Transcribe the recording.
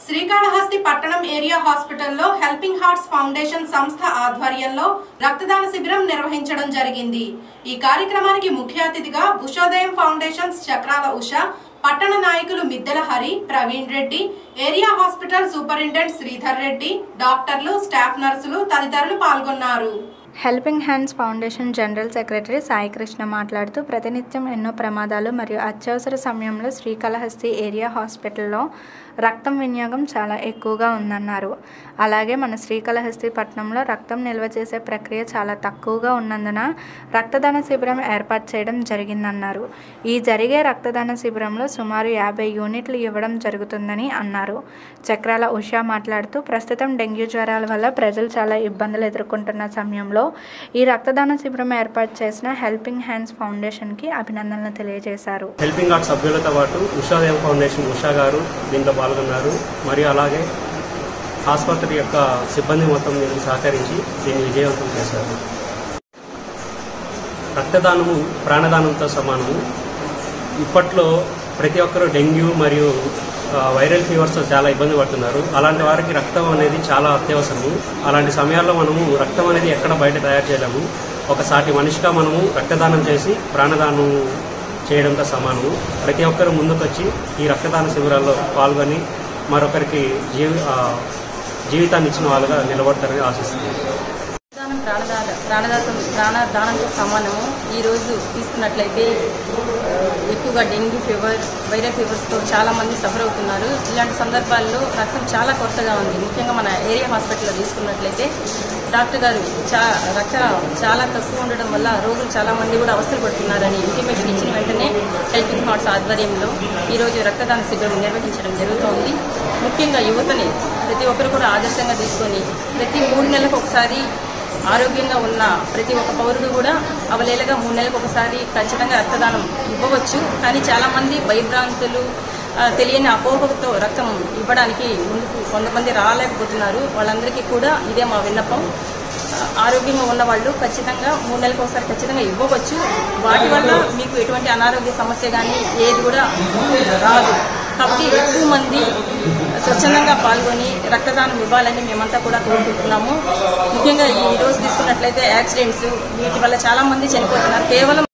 శ్రీకాళహస్తి పట్టణం ఏరియా హాస్పిటల్లో helping hearts foundation సంస్థ ఆధ్వర్యంలో రక్తదాన శిబిరం నిర్వహించడం జరిగింది ఈ కార్యక్రమానికి ముఖ్య అతిథిగా ఉషోదయం ఫౌండేషన్స్ చక్రాల ఉష పట్టణ నాయకులు Middela Hari Praveen Reddy area hospital superintendent Sridhar Reddy డాక్టర్లు స్టాఫ్ నర్సులు తదితరులు పాల్గొన్నారు helping hands foundation general secretary Sai Krishna మాట్లాడుతూ ప్రతినిత్యం ఎన్నో ప్రమాదాలు మరియు అత్యవసర సమయంలో శ్రీకాళహస్తి ఏరియా హాస్పిటల్లో రక్తం వినియోగం చాలా ఎక్కువగా ఉందన్నారు అలాగే మన శ్రీకాళహస్తి పట్టణంలో రక్తం నిల్వ చేసే ప్రక్రియ చాలా తక్కువగా ఉన్నందున రక్తదాన శిబిరం ఏర్పాటు చేయడం జరిగిందన్నారు ఈ జరిగే రక్తదాన శిబిరంలో సుమారు యాభై యూనిట్లు ఇవ్వడం జరుగుతుందని అన్నారు చక్రాల ఉషా మాట్లాడుతూ ప్రస్తుతం డెంగ్యూ జ్వరాల వల్ల ప్రజలు చాలా ఇబ్బందులు ఎదుర్కొంటున్న సమయంలో ఈ రక్తదాన శిబిరం ఏర్పాటు చేసిన హెల్పింగ్ హ్యాండ్స్ ఫౌండేషన్కి అభినందనలు తెలియజేశారు హెల్పింగ్ ఆర్ట్ సభ్యులతో పాటు ఉషాదేవ్ ఫౌండేషన్ ఉషా గారు దీంట్లో పాల్గొన్నారు మరియు అలాగే ఆసుపత్రి యొక్క సిబ్బంది మొత్తం దీనికి సహకరించి దీన్ని విజయవంతం చేశారు రక్తదానము ప్రాణదానంతో సమానము ఇప్పట్లో ప్రతి ఒక్కరూ డెంగ్యూ మరియు ఆ, వైరల్ ఫీవర్స్తో చాలా ఇబ్బంది పడుతున్నారు అలాంటి వారికి రక్తం అనేది చాలా అత్యవసరము అలాంటి సమయాల్లో మనము రక్తం అనేది ఎక్కడ బయట తయారు చేయలేము ఒక సాటి మనిషిగా మనము రక్తదానం చేసి ప్రాణదానం చేయడంతో సమానము ప్రతి ఒక్కరు ముందుకొచ్చి ఈ రక్తదాన శిబిరాల్లో పాల్గొని మరొకరికి జీవి ఆ, జీవితాన్ని ఇచ్చిన వాళ్ళుగా నిలబడతారని ఆశిస్తున్నాను రక్తదానం ప్రాణదాన ప్రాణదాతం ప్రాణదానంతో సమానము ఈరోజు తీసుకున్నట్లయితే ఆ, ఎక్కువగా డెంగ్యూ ఫీవర్ వైరల్ ఫీవర్స్తో చాలా మంది సఫర్ అవుతున్నారు ఇలాంటి సందర్భాల్లో రక్తం చాలా కొరతగా ఉంది ముఖ్యంగా మన ఏరియా హాస్పిటల్లో తీసుకున్నట్లయితే డాక్టర్ గారు చా రక్తం చాలా తక్కువ ఉండడం వల్ల రోగులు చాలా మంది కూడా అవస్థలు పడుతున్నారని ఇంటిమేషన్ ఇచ్చిన వెంటనే హెల్పింగ్ హార్ట్స్ ఆధ్వర్యంలో ఈరోజు రక్తదాన శిబిరం నిర్వహించడం జరుగుతోంది ముఖ్యంగా యువతని ప్రతి ఒక్కరు కూడా ఆదర్శంగా తీసుకొని ప్రతి మూడు నెలలకు ఒకసారి ఆరోగ్యంగా ఉన్న ప్రతి ఒక్క పౌరుడు కూడా అవలేలగా మూడు నెలలకు ఒకసారి ఖచ్చితంగా రక్తదానం ఇవ్వవచ్చు కానీ చాలామంది భయభ్రాంతులు ఆ, తెలియని అపోహతో రక్తం ఇవ్వడానికి ముందుకు కొంతమంది రాలేకపోతున్నారు వాళ్ళందరికీ కూడా ఇదే మా విన్నపం ఆ, ఆరోగ్యంగా ఉన్న వాళ్ళు ఖచ్చితంగా మూడు నెలలకు ఒకసారి ఖచ్చితంగా ఇవ్వవచ్చు వాటి వల్ల మీకు ఎటువంటి అనారోగ్య సమస్య కానీ ఏది కూడా రాదు కాబట్టి ఎక్కువ మంది స్వచ్ఛందంగా పాల్గొని రక్తదానం ఇవ్వాలని మేమంతా కూడా కోరుకుంటున్నాము ముఖ్యంగా ఈ రోజు తీసుకున్నట్లయితే యాక్సిడెంట్స్ వీటి వల్ల చాలా మంది చనిపోతున్నారు కేవలం